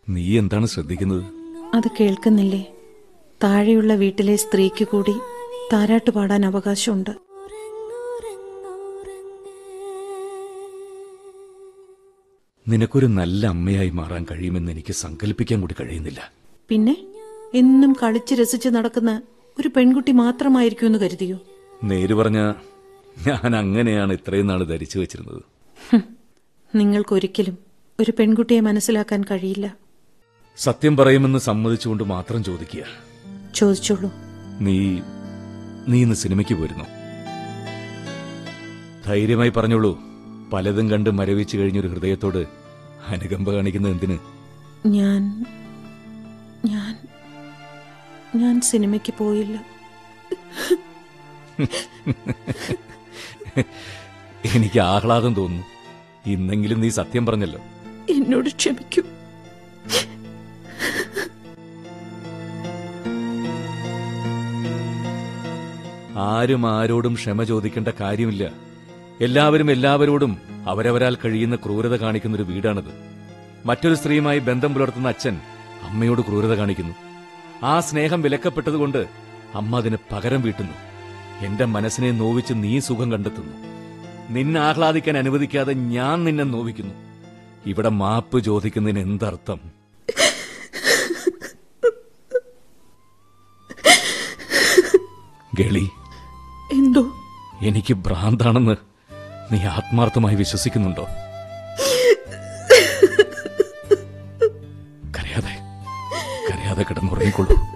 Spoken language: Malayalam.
നീ എന്താണ് ശ്രദ്ധിക്കുന്നത് അത് കേൾക്കുന്നില്ലേ താഴെയുള്ള വീട്ടിലെ സ്ത്രീക്ക് കൂടി താരാട്ട് പാടാൻ അവകാശമുണ്ട് നിനക്കൊരു നല്ല അമ്മയായി മാറാൻ കഴിയുമെന്ന് എനിക്ക് സങ്കല്പിക്കാൻ കൂടി കഴിയുന്നില്ല പിന്നെ എന്നും കളിച്ച് രസിച്ച് നടക്കുന്ന ഒരു പെൺകുട്ടി മാത്രമായിരിക്കും എന്ന് കരുതിയോ നേര് പറഞ്ഞ ഞാൻ അങ്ങനെയാണ് ഇത്രയും നാൾ ധരിച്ചു വെച്ചിരുന്നത് ഹും, നിങ്ങൾക്കൊരിക്കലും ഒരു പെൺകുട്ടിയെ മനസ്സിലാക്കാൻ കഴിയില്ല സത്യം പറയുമെന്ന് സമ്മതിച്ചുകൊണ്ട് മാത്രം ചോദിക്കുക ചോദിച്ചോളൂ നീ നീ ഇന്ന് സിനിമയ്ക്ക് പോയിരുന്നു ധൈര്യമായി പറഞ്ഞോളൂ പലതും കണ്ട് മരവിച്ചു കഴിഞ്ഞൊരു ഹൃദയത്തോട് അനുകമ്പ കാണിക്കുന്നത് എന്തിന് ഞാൻ ഞാൻ ഞാൻ സിനിമയ്ക്ക് പോയില്ല എനിക്ക് ആഹ്ലാദം തോന്നുന്നു ഇന്നെങ്കിലും നീ സത്യം പറഞ്ഞല്ലോ എന്നോട് ക്ഷമിക്കൂ ആരും ആരോടും ക്ഷമ ചോദിക്കേണ്ട കാര്യമില്ല എല്ലാവരും എല്ലാവരോടും അവരവരാൽ കഴിയുന്ന ക്രൂരത കാണിക്കുന്ന ഒരു വീടാണിത് മറ്റൊരു സ്ത്രീയുമായി ബന്ധം പുലർത്തുന്ന അച്ഛൻ അമ്മയോട് ക്രൂരത കാണിക്കുന്നു ആ സ്നേഹം വിലക്കപ്പെട്ടതുകൊണ്ട് അമ്മ അതിന് പകരം വീട്ടുന്നു എന്റെ മനസ്സിനെ നോവിച്ച് നീ സുഖം കണ്ടെത്തുന്നു നിന്നെ ആഹ്ലാദിക്കാൻ അനുവദിക്കാതെ ഞാൻ നിന്നെ നോവിക്കുന്നു ഇവിടെ മാപ്പ് ചോദിക്കുന്നതിന് എന്തർത്ഥം ഗളി എന്തോ എനിക്ക് ഭ്രാന്താണെന്ന് നീ ആത്മാർത്ഥമായി വിശ്വസിക്കുന്നുണ്ടോ കരയാതെ കരയാതെ കിടന്നുറങ്ങിക്കൊള്ളൂ